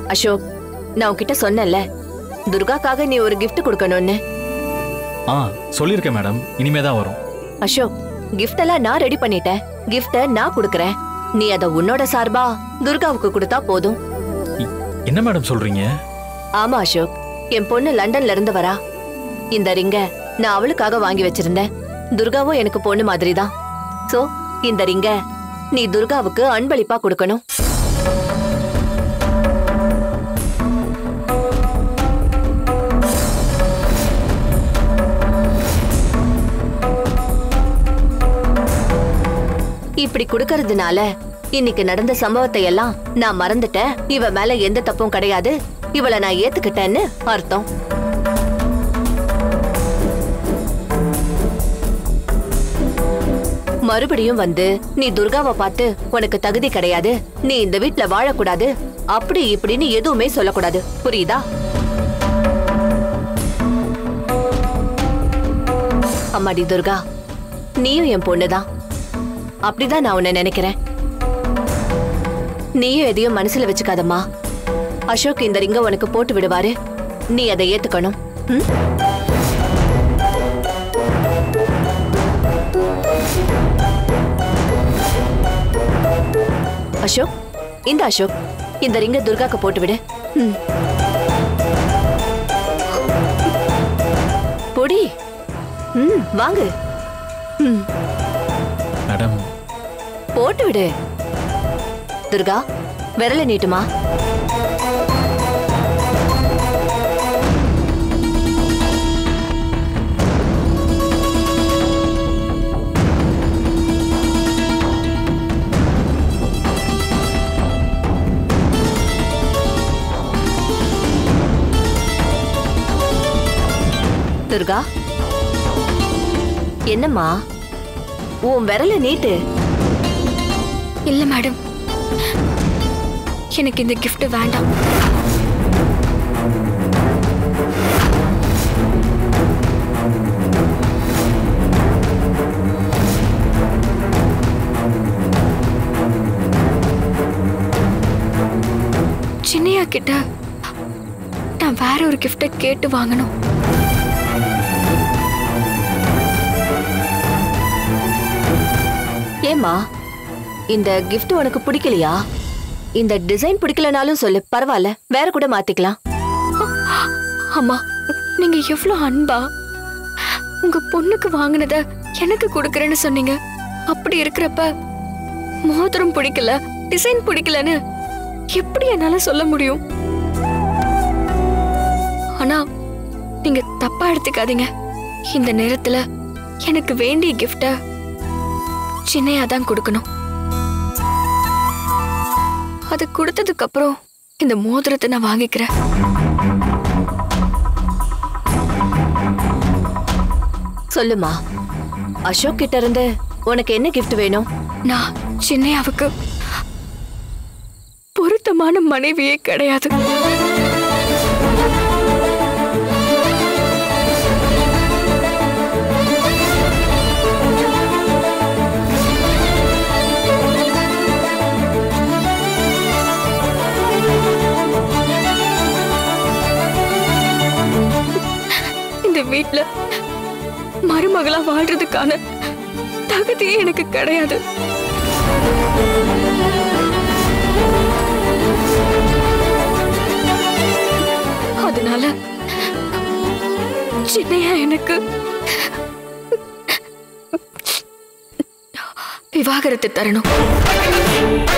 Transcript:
அசோக் நான் உன்கிட்ட சொன்னேன்ல துர்காக்காக நீ ஒரு gift கொடுக்கணும்னு ஆ சொல்லியிருக்கேன் மேடம் இனிமே தான் வரும் அசோக் gift எல்லாம் நான் ரெடி பண்ணிட்டேன் கிஃப்ட நான் கொடுக்கறேன் நீ அத உன்னோட சார்பா துர்காவுக்கு கொடுத்தா போதும் இ- என்ன மேடம் சொல்றீங்க ஆமா அசோக் என் பொண்ணு லண்டன்ல இருந்து வரா இந்த ரிங்க நான் அவளுக்காக வாங்கி வச்சிருந்தேன் துர்காவும் எனக்கு பொண்ணு மாதிரி தான் சோ இந்த ரிங்க நீ துர்காவுக்கு அன்பளிப்பா கொடுக்கணும் இப்படி கொடுக்கறதுனால இன்னைக்கு நடந்த சம்பவத்தை எல்லாம் நான் மறந்துட்டேன் இவ மேல எந்த தப்பும் கிடையாது இவளை நான் ஏத்துக்கிட்டேன்னு அர்த்தம் மறுபடியும் வந்து நீ துர்காவை பார்த்து உனக்கு தகுதி கிடையாது நீ இந்த வீட்ல வாழக்கூடாது அப்படி இப்படின்னு எதுவுமே சொல்லக்கூடாது புரியுதா அம்மாடி துர்கா நீயும் என் பொண்ணுதான் அப்படிதான் நான் உன்னை நினைக்கிறேன் நீயும் எதையும் மனசுல வச்சுக்காதம்மா அசோக் இந்த ரிங்க உனக்கு போட்டு விடுவாரு நீ அதை ஏத்துக்கணும் ம்? அசோக் இந்த அசோக் இந்த ரிங்க துர்காக்கு போட்டு விடு ம். பொடி ம் வாங்கு ம் மேடம் போட்டு விடு துர்கா விரல நீட்டுமா துர்கா என்னம்மா உன் விரல நீட்டு இல்ல மேடம் எனக்கு இந்த gift வேண்டாம் சின்னையா கிட்ட நான் வேற ஒரு கிஃப்டை கேட்டு வாங்கணும் ஏம்மா இந்த gift உனக்கு பிடிக்கலையா இந்த டிசைன் பிடிக்கலனாலும் சொல்லு பரவாயில்ல வேற கூட மாத்திக்கலாம் அம்மா நீங்க எவ்வளவு அன்பா உங்க பொண்ணுக்கு வாங்கினத எனக்கு கொடுக்கறேன்னு சொன்னீங்க அப்படி இருக்கிறப்ப மோதிரம் பிடிக்கல டிசைன் பிடிக்கலன்னு எப்படி என்னால சொல்ல முடியும் ஆனா நீங்க தப்பா எடுத்துக்காதீங்க இந்த நேரத்துல எனக்கு வேண்டிய கிஃப்ட சின்னையா தான் கொடுக்கணும் அது கொடுத்ததுக்கு அப்புறம் இந்த மோதிரத்தை நான் வாங்கிக்கிறேன் சொல்லுமா அசோக் கிட்ட இருந்து உனக்கு என்ன gift வேணும் நான் சின்னையாவுக்கு பொருத்தமான மனைவியே கிடையாது இந்த வீட்ல மருமகளா வாழ்றதுக்கான தகுதியே எனக்கு கிடையாது அதனால சின்னையா எனக்கு விவாகரத்து தரணும்